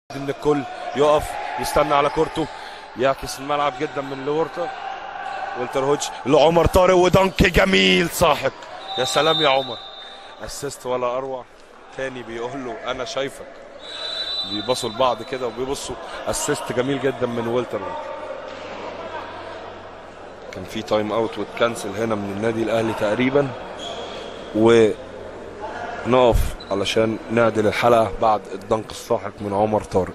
ان الكل يقف يستنى على كورته يعكس الملعب جدا من لورتا والتر هوتش لعمر طارق ودنك جميل ساحق يا سلام يا عمر اسيست ولا اروع تاني بيقول له انا شايفك بيبصوا لبعض كده وبيبصوا اسيست جميل جدا من ويلتر هوتش كان في تايم اوت واتكنسل هنا من النادي الاهلي تقريبا ونقف علشان نعدل الحلقه بعد الدنك الساحق من عمر طارق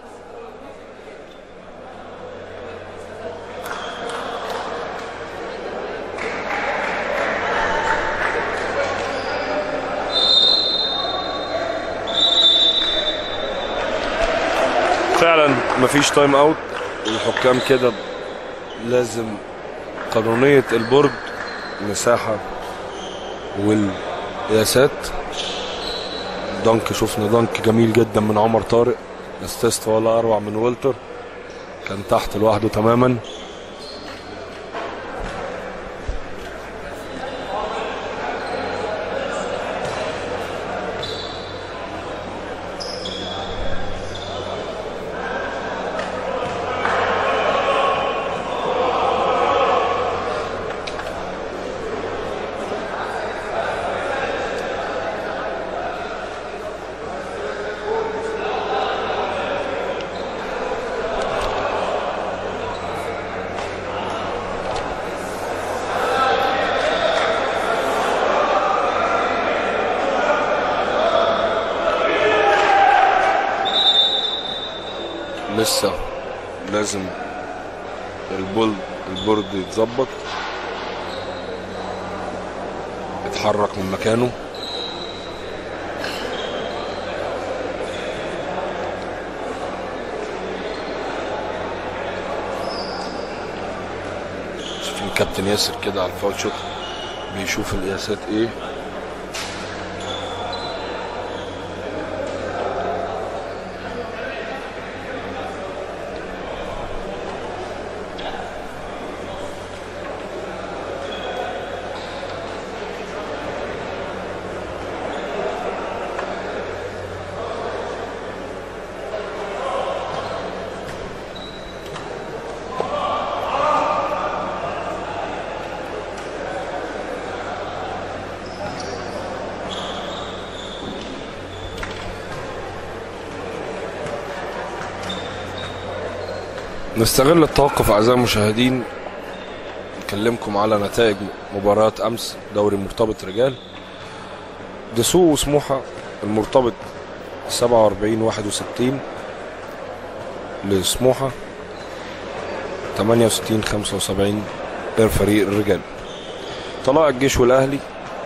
فعلا مفيش تايم اوت الحكام كده لازم قانونية البرج مساحة والقياسات دنك شفنا دنك جميل جدا من عمر طارق اسيست ولا اروع من ويلتر كان تحت لوحده تماما لسه لازم البول البورد يتظبط اتحرك من مكانه شايفين كابتن ياسر كده على الفاول شوت بيشوف القياسات ايه نستغل التوقف اعزائي المشاهدين نكلمكم على نتائج مباراة امس دوري مرتبط رجال دسوق وسموحة المرتبط 47 61 لسموحة 68 75 للفريق الرجال طلائع الجيش والاهلي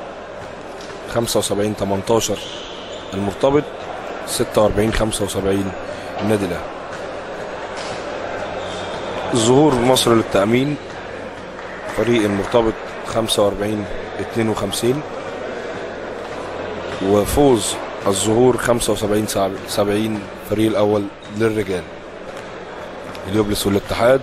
75 18 المرتبط 46 75 النادي الاهلي ظهور مصر للتأمين فريق المرتبط 45 52 وفوز الظهور 75 70 فريق الأول للرجال اليوبلس والاتحاد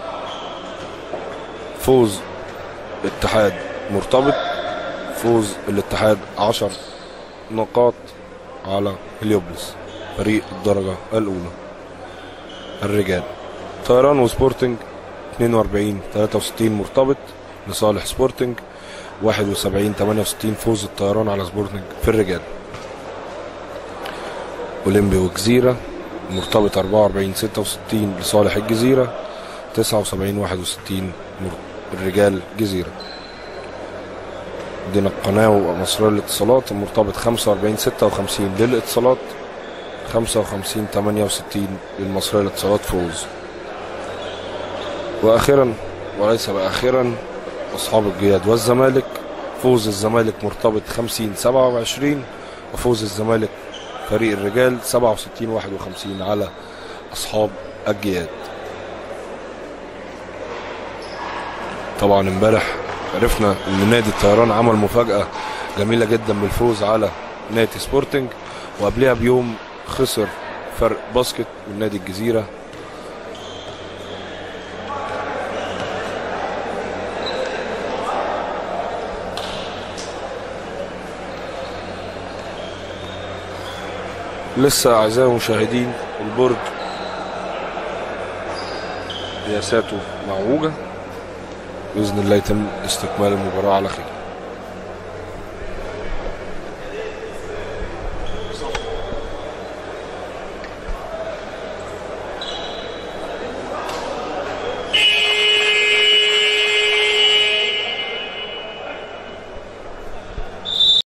فوز الاتحاد مرتبط فوز الاتحاد 10 نقاط على اليوبلس فريق الدرجة الأولى الرجال طيران وسبورتنج 42 63 مرتبط لصالح سبورتنج 71 68 فوز الطيران على سبورتنج في الرجال اولمبي وجزيره مرتبط 44 66 لصالح الجزيره 79 61 الرجال جزيره دينا القناه ومصرية الاتصالات المرتبط 45 56 للاتصالات 55 68 للمصرية الاتصالات فوز واخيرا وليس باخرا اصحاب الجياد والزمالك فوز الزمالك مرتبط 50 27 وفوز الزمالك فريق الرجال 67 51 على اصحاب الجياد طبعا امبارح عرفنا ان نادي الطيران عمل مفاجاه جميله جدا بالفوز على نادي سبورتنج وقبلها بيوم خسر فرق باسكت من نادي الجزيره لسه اعزائي المشاهدين البرج قياساته معوجة بإذن الله يتم استكمال المباراة على خير